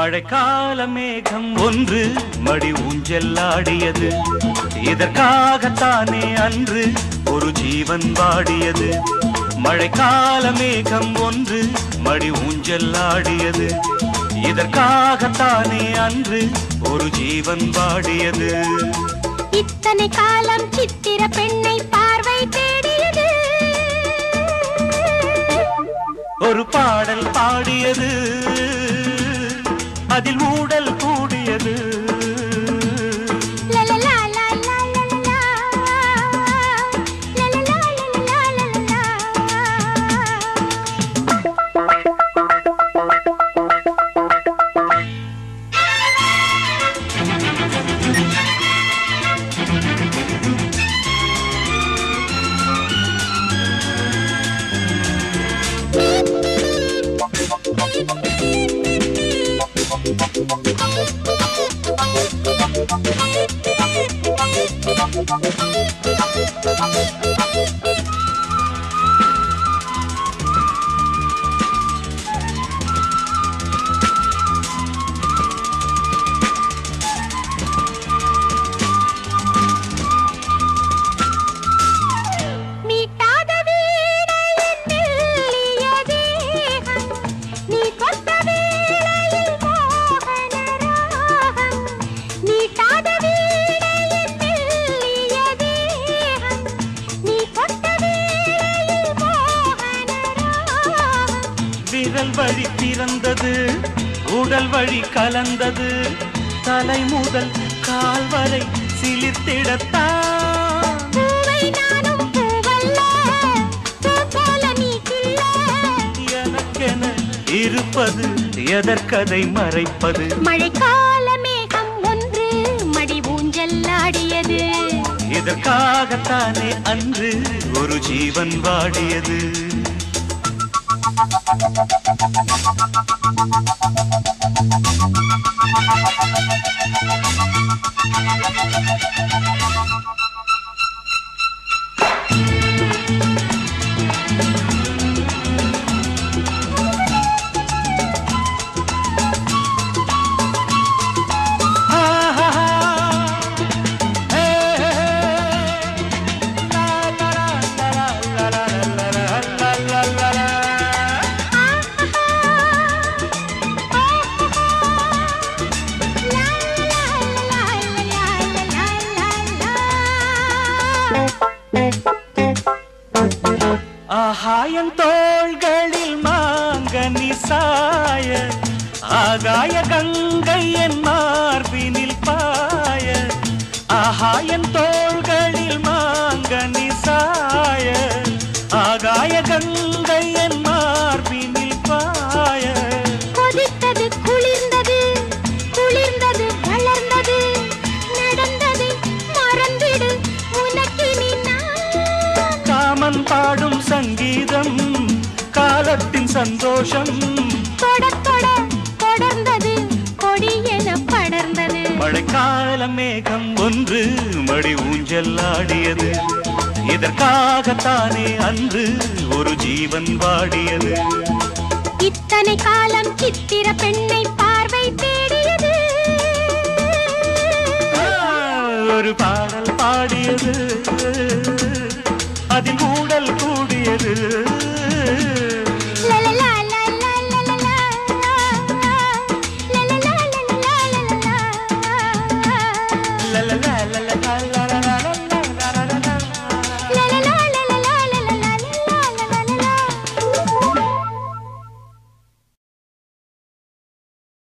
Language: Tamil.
மழைக்கால மேகம் ஒன்று மடி ஊஞ்செல்லாடியது இதற்காகத்தானே அன்று ஒரு ஜீவன் வாடியது மழைக்கால மேகம் ஒன்று மடி ஊஞ்செல்லாடியது இதற்காகத்தானே அன்று ஒரு ஜீவன் வாடியது இத்தனை காலம் சித்திர பெண்ணை பார்வை தேடியது ஒரு பாடல் பாடியது அதில் ஊடல் கூடியது லலலா, லலலா, லலலா. லலலா, லலலா, லலலா. மீட்டாத வீணையின் மெல்லிய தேகம், நீ கொத்த வேளையில் மோகன ராகம். மீட்டாத வீணையின் மெல்லிய தேகம், நீ கொத்த வேளையில் மோகன ராகம். விரல் வழி பிறந்தது உடல் வழி கலந்தது தலை முதல் கால் வரை சிலிர்த்திடத்தான் பூவை நானும் பூவல்ல, பூ போல நீ கிள்ள. எனக்கென இருப்பது எதற்கதை மறைப்பது மழைக்கால மேகம் ஒன்று மடி ஊஞ்சல்லாடியது இதற்காகத்தானே அன்று ஒரு ஜீவன் வாடியது ஆஹா ஹே ஹே லா லா லா லா லா லா லா லா லா ஆகாயன் தோள்களில் மாங்கனி சாய ஆகாய கங்கை என் மார்பினில் பாய ஆகாயன் தோள்களில் மாங்கனி சாய ஆகாய கங்கை என் மார்பினில் பாய கொதித்தது குளிர்ந்தது குளிர்ந்தது வளர்ந்தது நடந்தது மறந்திடு உனக்கினி நான் காமன் பாடும் சங்கீதம் காலத்தின் சந்தோஷம் தொட தொட தொடர்ந்தது கொடி என படர்ந்தது மழைக்கால மேகம் ஒன்று மடி ஊஞ்சல் ஆடியது இதற்காகத்தானே அன்று ஒரு ஜீவன் வாடியது இத்தனை காலம் சித்திர பெண்ணை பார்வை தேடியது ஆ, ஒரு பாடல் பாடியது அதில் ஊடல் கூடியது